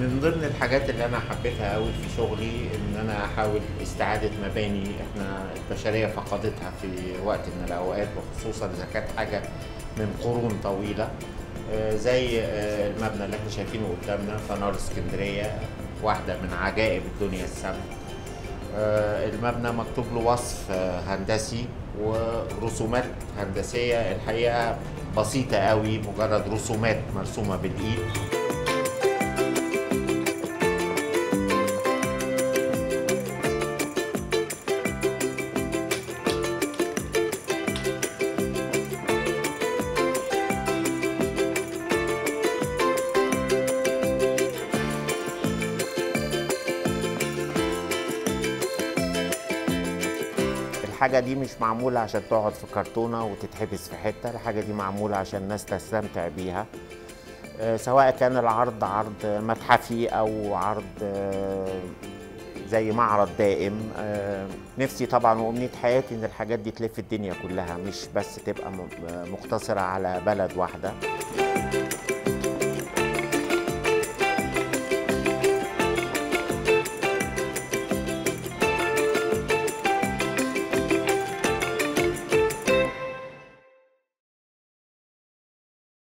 من ضمن الحاجات اللي انا حبيتها قوي في شغلي ان انا احاول استعاده مباني احنا البشريه فقدتها في وقت من الاوقات وخصوصا اذا كانت حاجه من قرون طويله آه، زي آه، المبنى اللي احنا شايفينه قدامنا فنار اسكندريه واحده من عجائب الدنيا السبع آه، المبنى مكتوب له وصف آه، هندسي ورسومات هندسيه الحقيقه بسيطه قوي مجرد رسومات مرسومه بالايد الحاجة دي مش معمولة عشان تقعد في كرتونة وتتحبس في حتة الحاجة دي معمولة عشان الناس تستمتع بيها آه، سواء كان العرض عرض متحفي أو عرض آه، زي معرض دائم آه، نفسي طبعا وأمنية حياتي إن الحاجات دي تلف الدنيا كلها مش بس تبقى م- مقتصرة على بلد واحدة